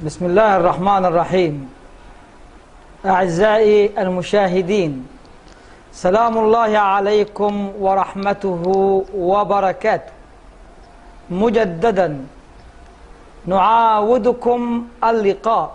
بسم الله الرحمن الرحيم أعزائي المشاهدين سلام الله عليكم ورحمته وبركاته مجددا نعاودكم اللقاء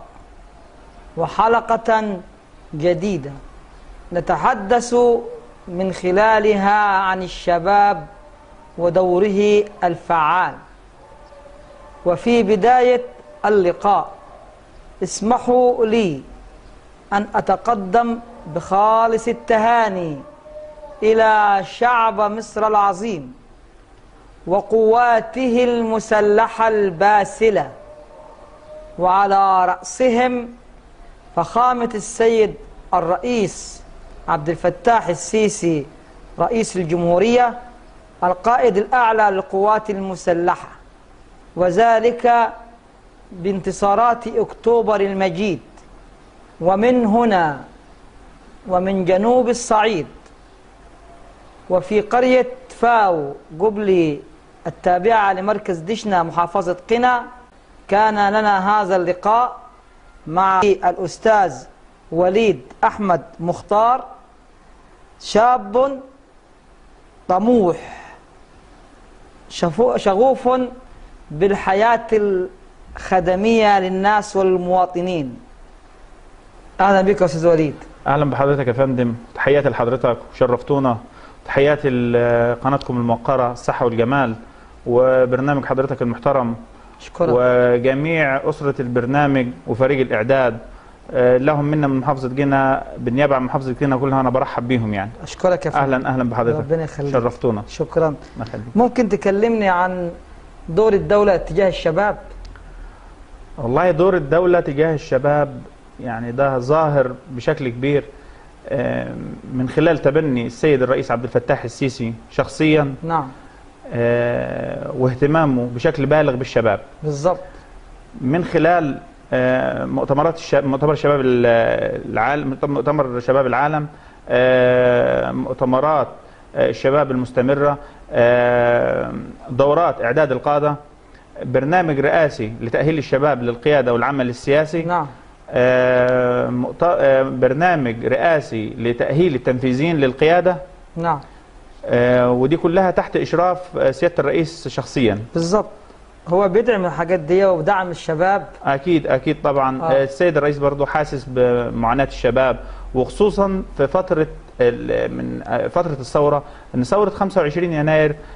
وحلقة جديدة نتحدث من خلالها عن الشباب ودوره الفعال وفي بداية اللقاء اسمحوا لي أن أتقدم بخالص التهاني إلى شعب مصر العظيم وقواته المسلحة الباسلة وعلى رأسهم فخامة السيد الرئيس عبد الفتاح السيسي رئيس الجمهورية القائد الأعلى للقوات المسلحة وذلك بانتصارات أكتوبر المجيد ومن هنا ومن جنوب الصعيد وفي قرية فاو قبل التابعة لمركز دشنا محافظة قنا كان لنا هذا اللقاء مع الأستاذ وليد أحمد مختار شاب طموح شغوف بالحياة الخدمية للناس والمواطنين أهلا بك أستاذ وليد اهلا بحضرتك يا فندم تحياتي لحضرتك وشرفتونا تحياتي لقناتكم الموقره الصحه والجمال وبرنامج حضرتك المحترم شكرا وجميع اسره البرنامج وفريق الاعداد آه، لهم منا من محافظه جنة بالنيابه عن محافظه جنة كلها انا برحب بيهم يعني أشكرك يا فندم اهلا اهلا بحضرتك ربنا يخليك شرفتونا شكرا الله يخليك ممكن تكلمني عن دور الدولة تجاه الشباب والله دور الدولة تجاه الشباب يعني ده ظاهر بشكل كبير آه، من خلال تبني السيد الرئيس عبد الفتاح السيسي شخصيا نعم آه، واهتمامه بشكل بالغ بالشباب بالضبط من خلال آه، مؤتمرات الشباب مؤتمر شباب العالم مؤتمر شباب العالم آه، مؤتمرات آه، الشباب المستمرة آه، دورات إعداد القادة برنامج رئاسي لتأهيل الشباب للقيادة والعمل السياسي نعم آه، مؤت- آه، برنامج رئاسي لتأهيل التنفيذيين للقيادة نعم آه، ودي كلها تحت إشراف آه، سيادة الرئيس شخصيا بالضبط هو بيدعم الحاجات دي ودعم الشباب اكيد اكيد طبعا آه. آه. السيد الرئيس برضو حاسس بمعاناه الشباب وخصوصا في فتره ال- من آه، فتره الثوره ان ثوره 25 يناير ال-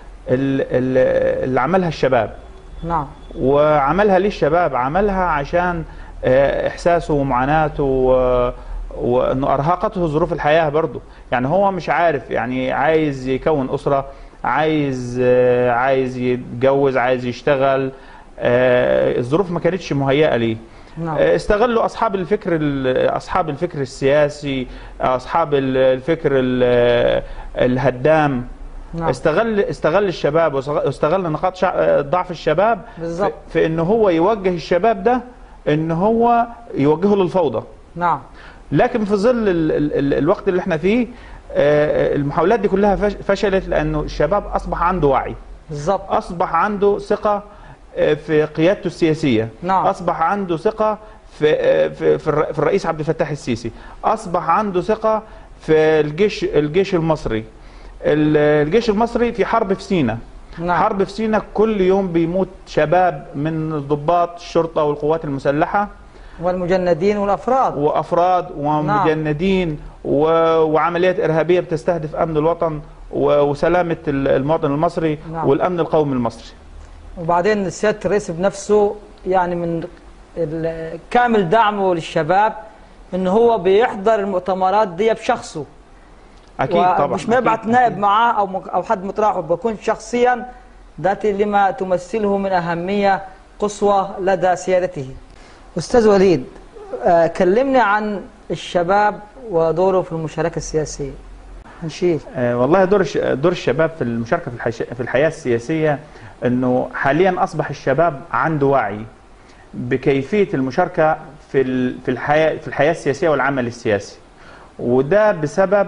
ال- اللي عملها الشباب نعم وعملها ليه الشباب عملها عشان آه، احساسه ومعاناته و- وانه ارهقته ظروف الحياه برضه يعني هو مش عارف يعني عايز يكون اسره عايز آه، عايز يتجوز عايز يشتغل آه، الظروف ما كانتش مهيئه ليه نعم آه، استغلوا اصحاب الفكر ال- اصحاب الفكر السياسي اصحاب ال- الفكر ال- الهدام نعم استغل استغل الشباب واستغل نقاط شع- ضعف الشباب بالضبط. في, في ان هو يوجه الشباب ده ان هو يوجهه للفوضى نعم لكن في ظل ال ال ال الوقت اللي احنا فيه آه، المحاولات دي كلها فش- فشلت لانه الشباب اصبح عنده وعي بالضبط اصبح عنده ثقه آه، في قيادته السياسيه نعم. اصبح عنده ثقه في آه، في في الر- في الرئيس عبد الفتاح السيسي اصبح عنده ثقه في الجيش الجيش المصري ال- الجيش المصري في حرب في سيناء نعم حرب في سيناء كل يوم بيموت شباب من ضباط الشرطه والقوات المسلحه والمجندين والأفراد وافراد ومجندين و... وعمليات ارهابيه بتستهدف امن الوطن و... وسلامه ال- المواطن المصري نعم. والامن القومي المصري وبعدين سيادة الرئيس بنفسه يعني من ال- كامل دعمه للشباب ان هو بيحضر المؤتمرات دي بشخصه اكيد طبعا مش ما يبعت أكيد. نائب معاه او مك- او حد متراحه بكون شخصيا ذات لما تمثله من اهميه قصوى لدى سيادته. استاذ وليد آه كلمني عن الشباب ودوره في المشاركه السياسيه. هنشيل آه، والله دور الش- دور الشباب في المشاركه في الحيش... في الحياه السياسيه انه حاليا اصبح الشباب عنده وعي بكيفيه المشاركه في ال... في الحياه في الحياه السياسيه والعمل السياسي وده بسبب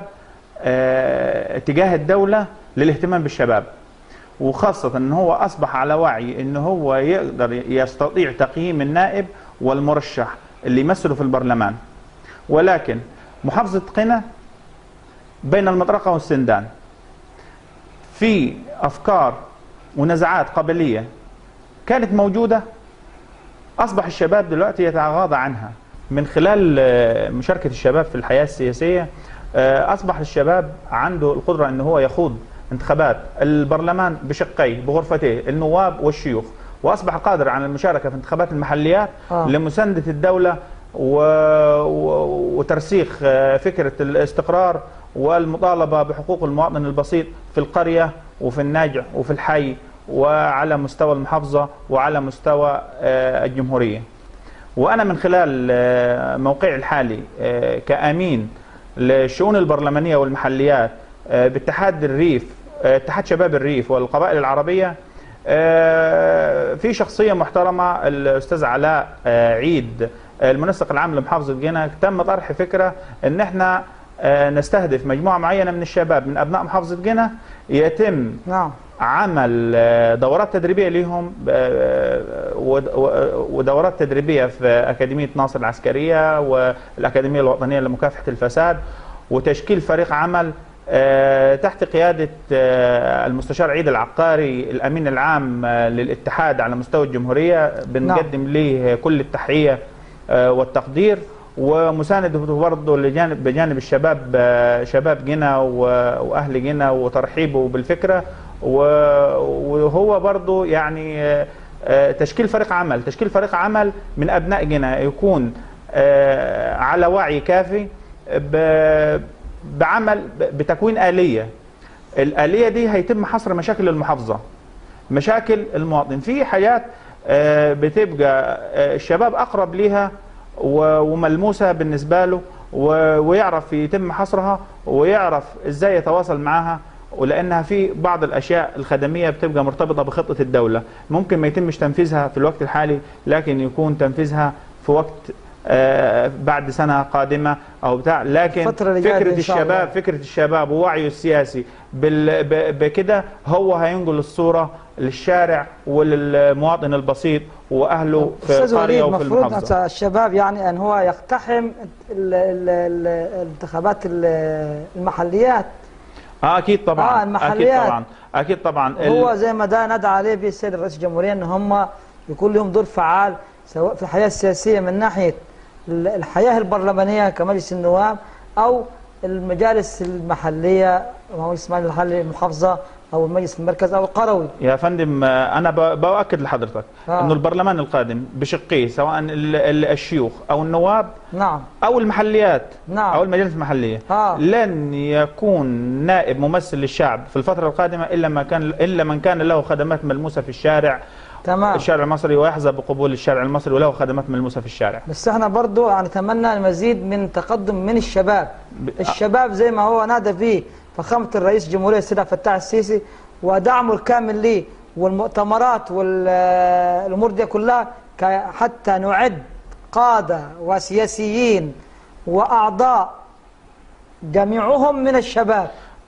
آه، اتجاه الدوله للاهتمام بالشباب وخاصة ان هو اصبح على وعي ان هو يقدر يستطيع تقييم النائب والمرشح اللي يمثله في البرلمان ولكن محافظة قنا بين المطرقة والسندان في أفكار ونزعات قبلية كانت موجودة أصبح الشباب دلوقتي يتغاضى عنها من خلال آه، مشاركة الشباب في الحياة السياسية آه، أصبح الشباب عنده القدرة أنه هو يخوض انتخابات البرلمان بشقيه بغرفتيه النواب والشيوخ وأصبح قادر على المشاركة في انتخابات المحليات آه. لمساندة الدولة و... و... وترسيخ آه، فكرة الاستقرار والمطالبة بحقوق المواطن البسيط في القرية وفي النجع وفي الحي وعلى مستوى المحافظة وعلى مستوى آه، الجمهورية وأنا من خلال آه، موقعي الحالي آه، كأمين للشؤون البرلمانية والمحليات آه، باتحاد الريف آه، اتحاد شباب الريف والقبائل العربية آه، في شخصية محترمة الأستاذ علاء آه، عيد آه، المنسق العام لمحافظة جنة تم طرح فكرة أن احنا آه، نستهدف مجموعة معينة من الشباب من أبناء محافظة جنة يتم نعم عمل آه، دورات تدريبيه ليهم آه، ود- و- ودورات تدريبيه في اكاديميه ناصر العسكريه والاكاديميه الوطنيه لمكافحه الفساد وتشكيل فريق عمل آه، تحت قياده آه، المستشار عيد العقاري الامين العام آه، للاتحاد على مستوى الجمهوريه بنقدم ليه كل التحيه آه، والتقدير ومساندة برضه لجانب بجانب الشباب آه، شباب جنة و- واهل جنة وترحيبه بالفكره و- وهو برضه يعني آه، آه، تشكيل فريق عمل تشكيل فريق عمل من ابناء جنة يكون آه، على وعي كافي ب- بعمل ب- بتكوين آلية الآلية دي هيتم حصر مشاكل المحافظة مشاكل المواطن في حاجات آه، بتبقى آه، الشباب أقرب ليها و- وملموسة بالنسبة له و- ويعرف يتم حصرها ويعرف ازاي يتواصل معها ولانها في بعض الاشياء الخدميه بتبقى مرتبطه بخطه الدوله ممكن ما يتمش تنفيذها في الوقت الحالي لكن يكون تنفيذها في وقت آه، بعد سنه قادمه او بتاع لكن الفترة اللي جاية دي فكره إن شاء الشباب الله. فكره الشباب ووعيه السياسي بال- ب- بكده هو هينقل الصوره للشارع وللمواطن البسيط واهله في استاذ القريه وليد وفي المفروض المحافظه الشباب يعني ان هو يقتحم ال- ال- ال- الانتخابات ال- المحليات اه اكيد طبعا آه، اكيد المحليات. طبعا اكيد طبعا ال- هو زي ما ده ندعى عليه به السيد رئيس الجمهوريه ان هم يكون لهم دور فعال سواء في الحياه السياسيه من ناحيه ال- الحياه البرلمانيه كمجلس النواب او المجالس المحليه مجلس المحلي المحافظه او المجلس المركز او القروي يا فندم آه، انا ب- باكد لحضرتك آه. انه البرلمان القادم بشقيه سواء ال- ال- الشيوخ او النواب نعم او المحليات نعم. او المجالس المحليه آه. لن يكون نائب ممثل للشعب في الفتره القادمه الا ما كان الا من كان له خدمات ملموسه في الشارع تمام الشارع المصري ويحظى بقبول الشارع المصري وله خدمات ملموسه في الشارع بس احنا برضو يعني نتمنى المزيد من تقدم من الشباب ب- الشباب زي ما هو نادى فيه فخامة الرئيس الجمهورية السيد عبد الفتاح السيسي ودعمه الكامل ليه والمؤتمرات والامور دي كلها ك- حتى نعد قادة وسياسيين واعضاء جميعهم من الشباب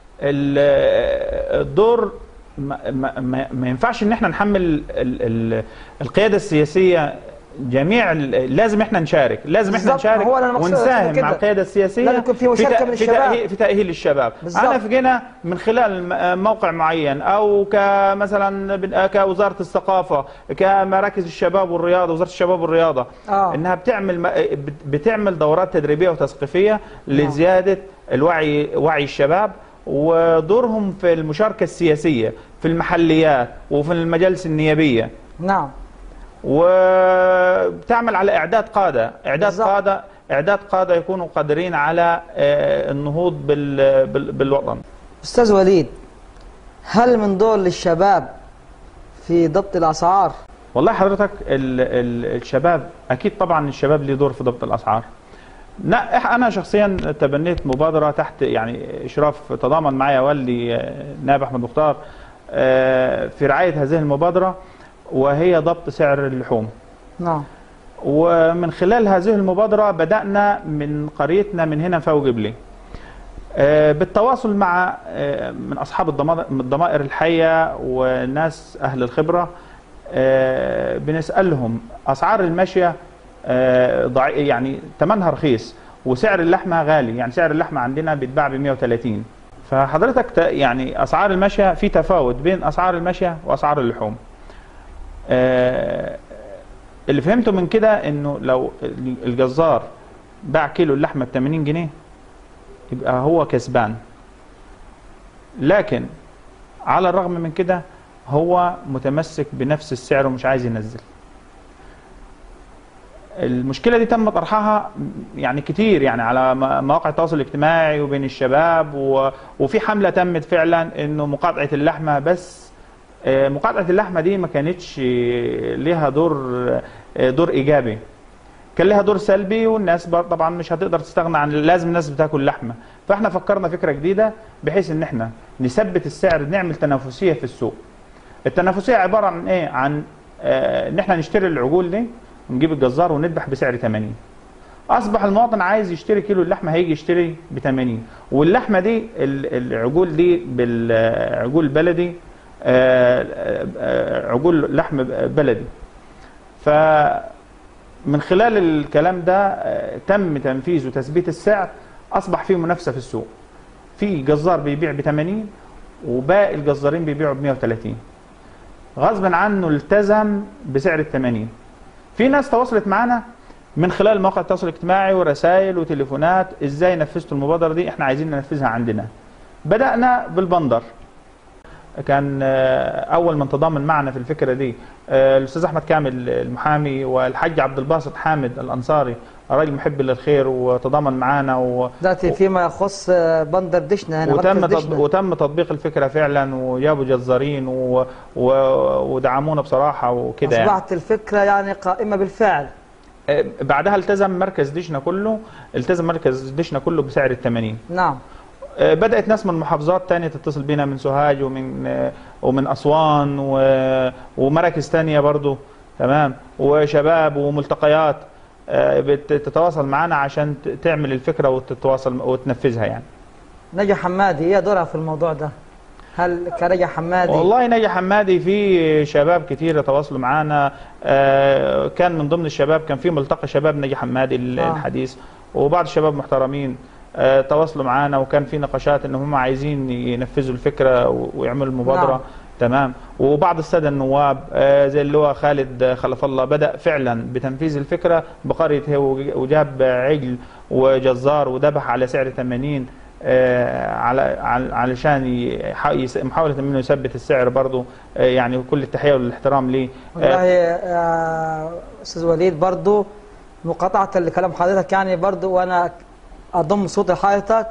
ال- الدور ما, ما, ما- ما ينفعش ان احنا نحمل ال ال القياده السياسيه جميع ال- لازم احنا نشارك لازم احنا بالظبط، نشارك هو أنا المقصود ونساهم كده. مع القياده السياسيه لازم يكون في مشاركة تأ- من في الشباب. تأهيل في تاهيل الشباب بالظبط. انا في جنة من خلال م- موقع معين او كمثلا بن- كوزاره الثقافه كمراكز الشباب والرياضه وزاره الشباب والرياضه آه. انها بتعمل م- بت- بتعمل دورات تدريبيه وتثقيفيه لزياده الوعي وعي الشباب ودورهم في المشاركه السياسيه في المحليات وفي المجالس النيابيه نعم وبتعمل على اعداد قاده اعداد بالظبط. قاده اعداد قاده يكونوا قادرين على آه، النهوض بال- بال- بالوطن استاذ وليد هل من دور للشباب في ضبط الاسعار والله حضرتك ال ال الشباب اكيد طبعا الشباب له دور في ضبط الاسعار لا إح- انا شخصيا تبنيت مبادره تحت يعني اشراف تضامن معي والدي آه، نائب احمد مختار آه، في رعايه هذه المبادره وهي ضبط سعر اللحوم نعم ومن خلال هذه المبادرة بدأنا من قريتنا من هنا فوق قبلي آه، بالتواصل مع آه، من أصحاب الضما- الضمائر الحية وناس أهل الخبرة آه، بنسألهم أسعار المشية آه، ضعي يعني ثمنها رخيص وسعر اللحمه غالي يعني سعر اللحمه عندنا بيتباع ب 130 فحضرتك ت- يعني اسعار المشيه في تفاوت بين اسعار المشيه واسعار اللحوم آه، اللي فهمته من كده انه لو الجزار باع كيلو اللحمه ب 80 جنيه يبقى هو كسبان لكن على الرغم من كده هو متمسك بنفس السعر ومش عايز ينزل المشكله دي تم طرحها يعني كتير يعني على م- مواقع التواصل الاجتماعي وبين الشباب و... وفي حمله تمت فعلا انه مقاطعه اللحمه بس آه، مقاطعه اللحمه دي ما كانتش آه، ليها دور آه، دور ايجابي كان لها دور سلبي والناس بر- طبعا مش هتقدر تستغنى عن لازم الناس بتاكل لحمه فاحنا فكرنا فكره جديده بحيث ان احنا نثبت السعر نعمل تنافسيه في السوق التنافسيه عباره عن ايه عن آه، ان احنا نشتري العجول دي ونجيب الجزار ونذبح بسعر 80 اصبح المواطن عايز يشتري كيلو اللحمه هيجي يشتري ب 80 واللحمه دي ال- العجول دي بالعجول بلدي آه، آه، عجول لحم بلدي فمن خلال الكلام ده آه، تم تنفيذ وتثبيت السعر اصبح في منافسه في السوق في جزار بيبيع ب 80 وباقي الجزارين بيبيعوا ب 130 غصبا عنه التزم بسعر ال 80 في ناس تواصلت معانا من خلال مواقع التواصل الاجتماعي ورسائل وتليفونات ازاي نفذتوا المبادره دي احنا عايزين ننفذها عندنا بدانا بالبندر كان آه، اول من تضامن معنا في الفكره دي آه، الاستاذ احمد كامل المحامي والحاج عبد الباسط حامد الانصاري راجل محب للخير وتضامن معنا و... ذاتي فيما يخص آه، بندر دشنا هنا وتم مركز تطبيق دشنا وتم تطبيق الفكره فعلا وجابوا جزارين و... و... ودعمونا بصراحه وكده يعني. أصبحت الفكرة يعني قائمة بالفعل آه، بعدها التزم مركز دشنا كله التزم مركز دشنا كله بسعر ال 80 نعم آه، بدات ناس من محافظات تانية تتصل بينا من سوهاج ومن آه، ومن اسوان و... ومراكز تانية برضو تمام وشباب وملتقيات آه، بتتواصل معنا عشان ت- تعمل الفكره وتتواصل وتنفذها يعني نجا حمادي ايه دورها في الموضوع ده؟ هل كنجا حمادي والله نجا حمادي في شباب كتير تواصلوا معانا آه، كان من ضمن الشباب كان في ملتقى شباب نجا حمادي ال- آه. الحديث وبعض الشباب محترمين آه، تواصلوا معانا وكان في نقاشات ان هم عايزين ينفذوا الفكره و- ويعملوا المبادره نعم. تمام وبعض الساده النواب آه، زي اللي هو خالد خلف الله بدا فعلا بتنفيذ الفكره بقريه هو وجاب عجل وجزار وذبح على سعر 80 آه، على على- علشان يح- يس- محاوله منه يثبت السعر برضه آه، يعني كل التحيه والاحترام ليه والله آه، استاذ وليد برضو مقاطعة لكلام حضرتك يعني برضو وانا اضم صوت حضرتك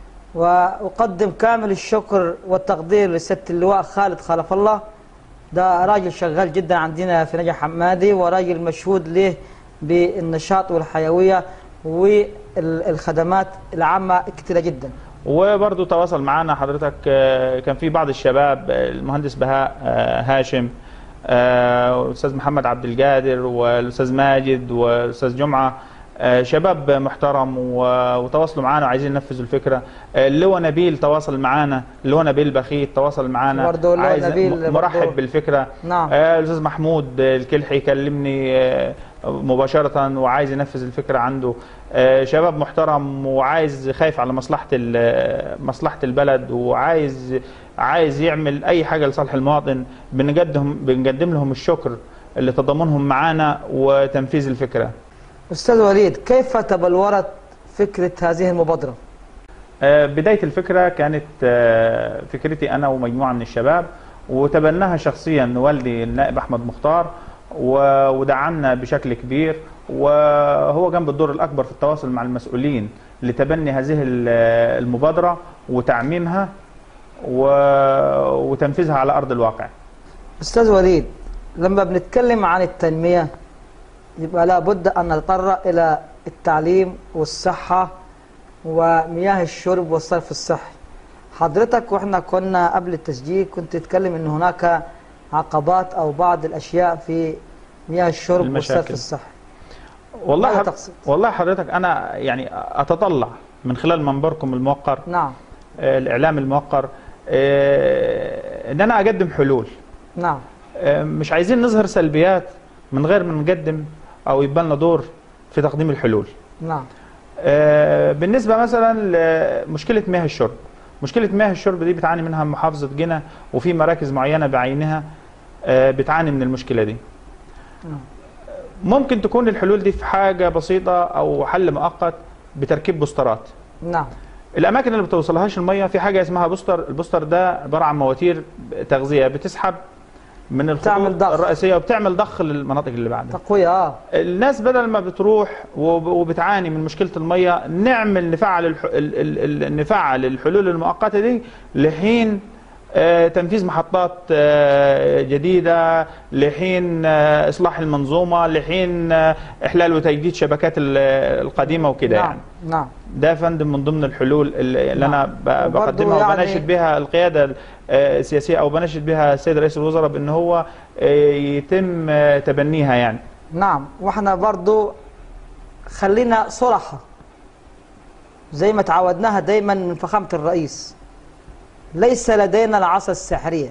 واقدم كامل الشكر والتقدير لسيادة اللواء خالد خلف الله ده راجل شغال جدا عندنا في نجا حمادي وراجل مشهود له بالنشاط والحيوية والخدمات العامة كثيرة جدا وبرضه تواصل معنا حضرتك آه، كان في بعض الشباب آه، المهندس بهاء آه، هاشم آه، والاستاذ محمد عبد القادر والاستاذ ماجد والاستاذ جمعه آه، شباب محترم و- وتواصلوا معنا وعايزين ينفذوا الفكره آه، اللواء نبيل تواصل معنا اللواء نبيل بخيت تواصل معنا برضه اللواء عايز- نبيل م- مرحب برضه. بالفكره نعم آه، الاستاذ محمود الكلحي كلمني آه، مباشره وعايز ينفذ الفكره عنده آه، شباب محترم وعايز خايف على مصلحه ال- مصلحه البلد وعايز عايز يعمل اي حاجه لصالح المواطن بنقدم بنقدم لهم الشكر اللي تضامنهم معانا وتنفيذ الفكره استاذ وليد كيف تبلورت فكرة هذه المبادرة؟ آه، بداية الفكرة كانت آه، فكرتي أنا ومجموعة من الشباب وتبناها شخصيا والدي النائب أحمد مختار و- ودعمنا بشكل كبير وهو قام بالدور الأكبر في التواصل مع المسؤولين لتبني هذه ال- المبادرة وتعميمها و- وتنفيذها على أرض الواقع استاذ وليد لما بنتكلم عن التنمية يبقى لابد ان نتطرق الى التعليم والصحة ومياه الشرب والصرف الصحي حضرتك واحنا كنا قبل التسجيل كنت تتكلم ان هناك عقبات او بعض الاشياء في مياه الشرب والصرف المشاكل. الصحي والله ماذا حض- تقصد؟ والله حضرتك أنا يعني أتطلع من خلال منبركم الموقر نعم آه، الإعلام الموقر آه، إن أنا أقدم حلول نعم مش عايزين نظهر سلبيات من غير ما نقدم او يبقى لنا دور في تقديم الحلول نعم آه، بالنسبة مثلا لمشكلة مياه الشرب مشكلة مياه الشرب دي بتعاني منها محافظة جنة وفي مراكز معينة بعينها آه، بتعاني من المشكلة دي نعم. ممكن تكون الحلول دي في حاجة بسيطة أو حل مؤقت بتركيب بوسترات نعم الأماكن اللي بتوصلهاش المية في حاجة اسمها بوستر البوستر ده عبارة عن مواتير تغذية بتسحب من الخطوط تعمل ضخ. الرئيسية وبتعمل ضخ للمناطق اللي بعدها تقوية اه الناس بدل ما بتروح وب- وبتعاني من مشكله الميه نعمل نفعل الح... ال... ال... ال... نفعل الحلول المؤقته دي لحين آه، تنفيذ محطات آه، جديده لحين آه، اصلاح المنظومه لحين آه، احلال وتجديد شبكات ال- القديمه وكده نعم يعني نعم ده يا فندم من ضمن الحلول اللي اللي انا ب- وبرضه بقدمها يعني- وبناشد بها القياده آه، السياسيه او بناشد بها السيد رئيس الوزراء بان هو آه، يتم آه، تبنيها يعني نعم واحنا برضو خلينا صراحة زي ما تعودناها دايما من فخامة الرئيس ليس لدينا العصا السحرية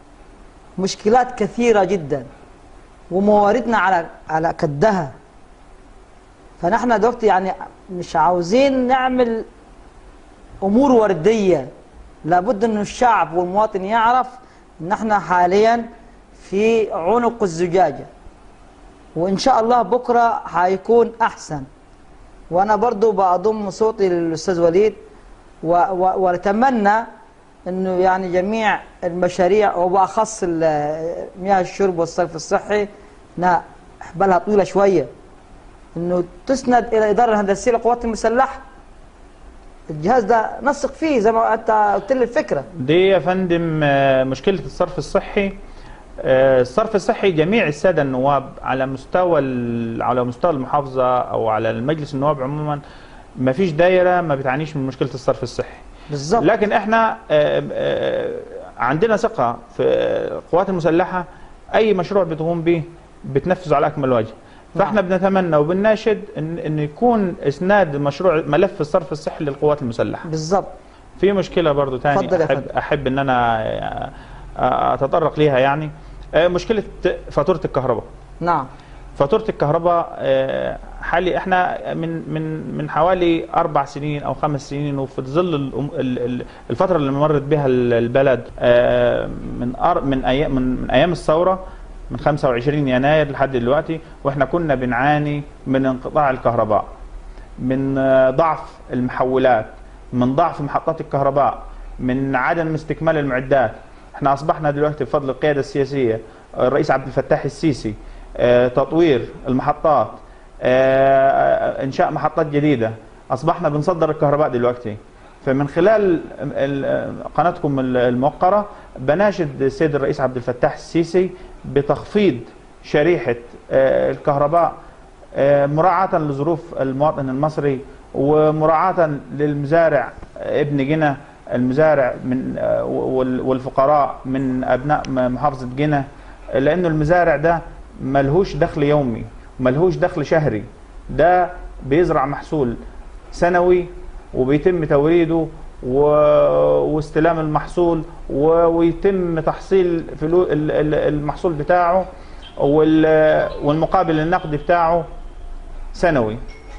مشكلات كثيرة جدا ومواردنا على على كدها فنحن دلوقتي يعني مش عاوزين نعمل امور ورديه لابد ان الشعب والمواطن يعرف ان احنا حاليا في عنق الزجاجه وان شاء الله بكره هيكون احسن وانا برضو بضم صوتي للاستاذ وليد و- و- ونتمنى انه يعني جميع المشاريع وباخص ال- مياه الشرب والصرف الصحي انها بالها طويله شويه انه تسند الى الاداره الهندسيه للقوات المسلحه الجهاز ده نثق فيه زي ما انت قلت لي الفكره دي يا فندم آه، مشكلة الصرف الصحي آه، الصرف الصحي جميع السادة النواب على مستوى ال- على مستوى المحافظة أو على المجلس النواب عموما ما فيش دايرة ما بتعانيش من مشكلة الصرف الصحي بالظبط لكن احنا آه، آه، عندنا ثقة في القوات المسلحة أي مشروع بتقوم به بتنفذه على أكمل وجه فاحنا بنتمنى وبنناشد ان ان يكون اسناد مشروع ملف الصرف الصحي للقوات المسلحه بالظبط في مشكله برضو تاني اتفضل يا احب فندم. احب ان انا آه، اتطرق ليها يعني آه، مشكله فاتوره الكهرباء نعم فاتوره الكهرباء آه، حالي احنا من من من حوالي اربع سنين او خمس سنين وفي ظل الأم- ال- ال- الفتره اللي مرت بها ال- البلد آه، من أر- من ايام من من ايام الثوره من 25 يناير لحد دلوقتي واحنا كنا بنعاني من انقطاع الكهرباء من آه، ضعف المحولات من ضعف محطات الكهرباء من عدم استكمال المعدات احنا اصبحنا دلوقتي بفضل القياده السياسيه الرئيس عبد الفتاح السيسي آه، تطوير المحطات آه، انشاء محطات جديده اصبحنا بنصدر الكهرباء دلوقتي فمن خلال ال- قناتكم الموقره بناشد السيد الرئيس عبد الفتاح السيسي بتخفيض شريحه آه، الكهرباء آه، مراعاة لظروف المواطن المصري ومراعاة للمزارع آه، ابن جنة المزارع من آه، وال- والفقراء من أبناء م- محافظة جنة لأنه المزارع ده ملهوش دخل يومي ملهوش دخل شهري ده بيزرع محصول سنوي وبيتم توريده و... واستلام المحصول و... ويتم تحصيل فلو... ال- ال- المحصول بتاعه وال... والمقابل النقدي بتاعه سنوي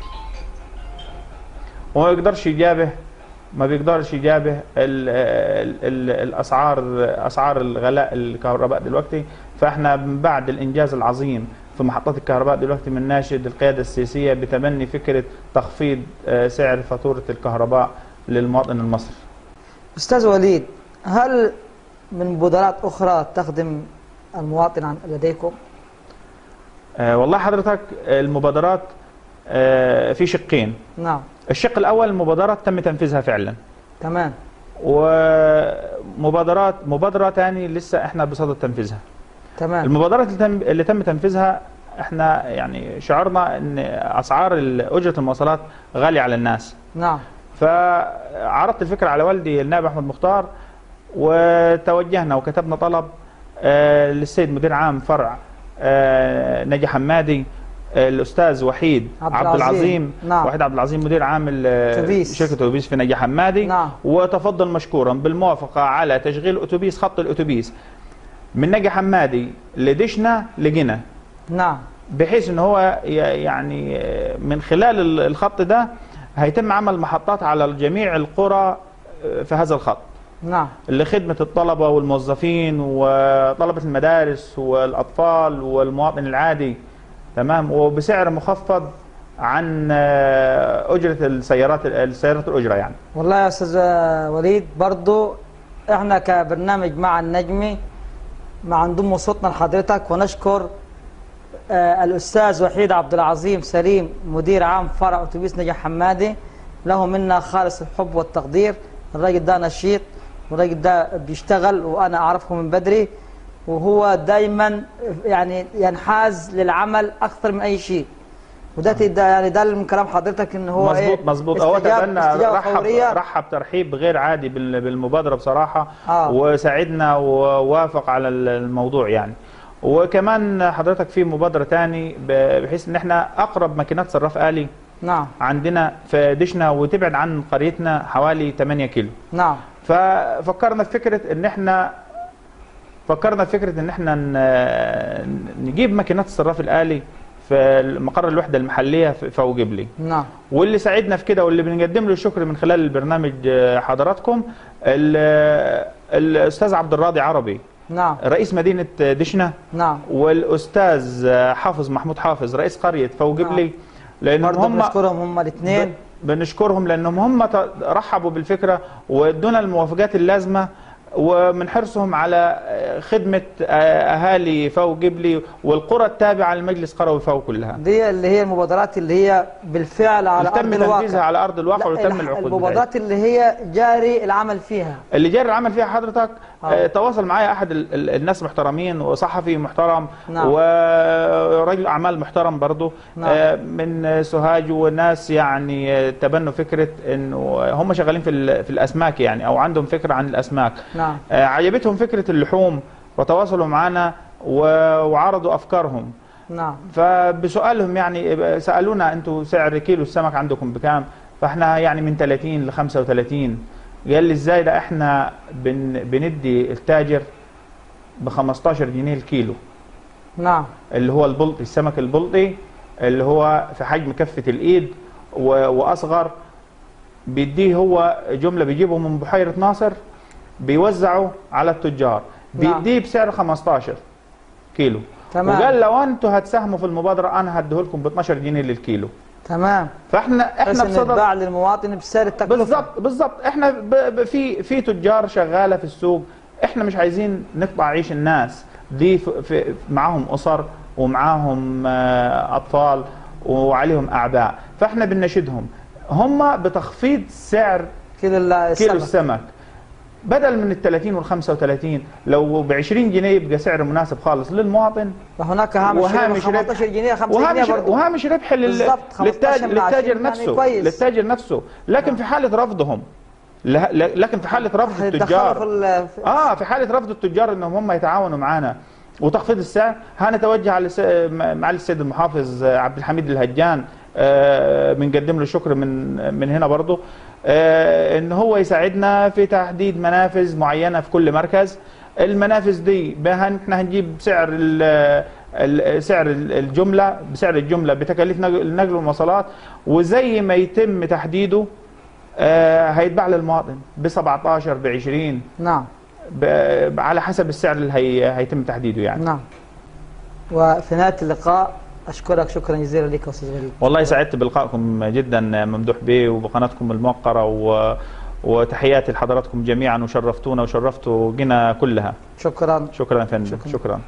وما يقدرش يجابه ما بيقدرش يجابه ال ال ال الاسعار اسعار الغلاء الكهرباء دلوقتي فاحنا من بعد الانجاز العظيم في محطات الكهرباء دلوقتي من ناشد القياده السياسيه بتبني فكره تخفيض آه، سعر فاتوره الكهرباء للمواطن المصري. استاذ وليد هل من مبادرات اخرى تخدم المواطن عن لديكم آه، والله حضرتك المبادرات آه، في شقين نعم الشق الاول المبادرات تم تنفيذها فعلا تمام ومبادرات مبادره تاني لسه احنا بصدد تنفيذها تمام المبادرات اللي تم, اللي تم تنفيذها احنا يعني شعرنا ان اسعار ال- اجره المواصلات غاليه على الناس نعم فعرضت الفكره على والدي النائب احمد مختار وتوجهنا وكتبنا طلب آه، للسيد مدير عام فرع آه، نجي حمادي آه، الاستاذ وحيد عبد عبد العظيم. العظيم نعم. وحيد عبد العظيم مدير عام ال- أتوبيس. شركه اتوبيس في نجي حمادي نعم. وتفضل مشكورا بالموافقه على تشغيل اتوبيس خط الاتوبيس من نجي حمادي لدشنا لجنة نعم بحيث ان هو ي- يعني آه، من خلال ال- الخط ده هيتم عمل محطات على جميع القرى آه، في هذا الخط نعم لخدمة الطلبة والموظفين وطلبة المدارس والأطفال والمواطن العادي تمام وبسعر مخفض عن آه، أجرة السيارات السيارات الأجرة يعني والله يا استاذ وليد برضو احنا كبرنامج مع النجمي مع نضم صوتنا لحضرتك ونشكر آه، الاستاذ وحيد عبد العظيم سليم مدير عام فرع اتوبيس نجا حمادي له منا خالص الحب والتقدير الراجل ده نشيط والراجل ده بيشتغل وانا اعرفه من بدري وهو دايما يعني ينحاز للعمل اكثر من اي شيء وده ده يعني ده من كلام حضرتك ان هو مظبوط إيه؟ مظبوط هو استجاب- تبنى استجابة رحب فورية. رحب ترحيب غير عادي بال- بالمبادرة بصراحة آه. وساعدنا ووافق على ال- الموضوع يعني وكمان حضرتك في مبادرة تاني ب- بحيث ان احنا اقرب ماكينات صراف آلي نعم عندنا في دشنا وتبعد عن قريتنا حوالي 8 كيلو نعم ففكرنا في فكره ان احنا فكرنا في فكره ان احنا ن- نجيب ماكينات الصراف الالي في مقر الوحده المحليه في فوق جبلي نعم واللي ساعدنا في كده واللي بنقدم له الشكر من خلال البرنامج آه، حضراتكم ال- الاستاذ عبد الراضي عربي نعم رئيس مدينه دشنا نعم والاستاذ حافظ محمود حافظ رئيس قريه فوق جبلي لانهم برضه هم بنشكرهم هم الاثنين ب- بنشكرهم لانهم هم ت- رحبوا بالفكره وادونا الموافقات اللازمه ومن حرصهم على خدمه اهالي فوق جبلي والقرى التابعه لمجلس قروي فوق كلها. دي اللي هي المبادرات اللي هي بالفعل على تم ارض تنفيذها الواقع على ارض الواقع لا، وتم الح- العقود بتاعتها. المبادرات اللي هي جاري العمل فيها اللي جاري العمل فيها حضرتك آه. آه. تواصل معايا احد ال- ال- الناس محترمين وصحفي محترم نعم. ورجل اعمال محترم برضه نعم. آه من سوهاج وناس يعني آه، تبنوا فكره انه هم شغالين في ال- في الاسماك يعني او عندهم فكره عن الاسماك نعم آه، عجبتهم فكره اللحوم وتواصلوا معنا و- وعرضوا افكارهم نعم فبسؤالهم يعني سالونا انتوا سعر كيلو السمك عندكم بكام فاحنا يعني من 30 ل 35 قال لي ازاي ده احنا بن بندي التاجر ب 15 جنيه الكيلو نعم اللي هو البلطي السمك البلطي اللي هو في حجم كفة الايد و- واصغر بيديه هو جملة بيجيبه من بحيرة ناصر بيوزعه على التجار نعم. بيديه بسعر 15 كيلو تمام. وقال لو انتوا هتساهموا في المبادرة انا هديه لكم ب 12 جنيه للكيلو تمام فاحنا بس احنا ان بصدد يتباع للمواطن بسعر التكلفه بالظبط بالظبط احنا ب... ب... في في تجار شغاله في السوق احنا مش عايزين نقطع عيش الناس دي في... في... معاهم اسر ومعاهم آه، اطفال وعليهم اعباء فاحنا بنناشدهم هم بتخفيض سعر كيلو ال- كيلو السمك السمك بدل من ال 30 وال 35 لو ب 20 جنيه يبقى سعر مناسب خالص للمواطن وهناك هامش وهامش ربح ربح. 15 جنيه 5 جنيه وهامش برضه وهامش ربح لل... بالظبط، 15 للتاج... من للتاجر 20 يعني نفسه كويس. للتاجر نفسه لكن في حاله رفضهم ل- ل- لكن في حاله رفض هيتدخلوا في التجار ال- في- اه في حاله رفض التجار انهم هم يتعاونوا معنا وتخفيض السعر هنتوجه على س- معالي السيد المحافظ آه، عبد الحميد الهجان آه، بنقدم له الشكر من من هنا برضه آه، ان هو يساعدنا في تحديد منافذ معينه في كل مركز المنافذ دي بها احنا هنجيب سعر ال- ال- سعر ال- الجمله بسعر الجمله بتكاليف نقل النقل والمواصلات وزي ما يتم تحديده آه، هيتباع للمواطن ب 17 ب 20 نعم ب- على حسب السعر اللي هي هيتم تحديده يعني نعم وفي نهايه اللقاء اشكرك شكرا جزيلا لك يا استاذ وليد والله سعدت بلقائكم جدا ممدوح بيه وبقناتكم الموقرة و... وتحياتي لحضراتكم جميعا وشرفتونا وشرفتوا جنا كلها شكرا شكرا يا فندم شكراً. شكرا, شكرا.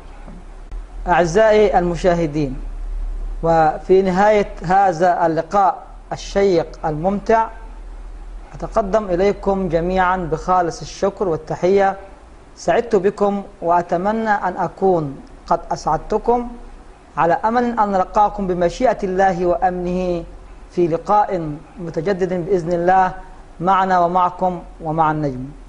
أعزائي المشاهدين وفي نهاية هذا اللقاء الشيق الممتع أتقدم إليكم جميعا بخالص الشكر والتحية سعدت بكم وأتمنى أن أكون قد أسعدتكم على أمل أن نلقاكم بمشيئة الله وأمنه في لقاء متجدد بإذن الله معنا ومعكم ومع النجم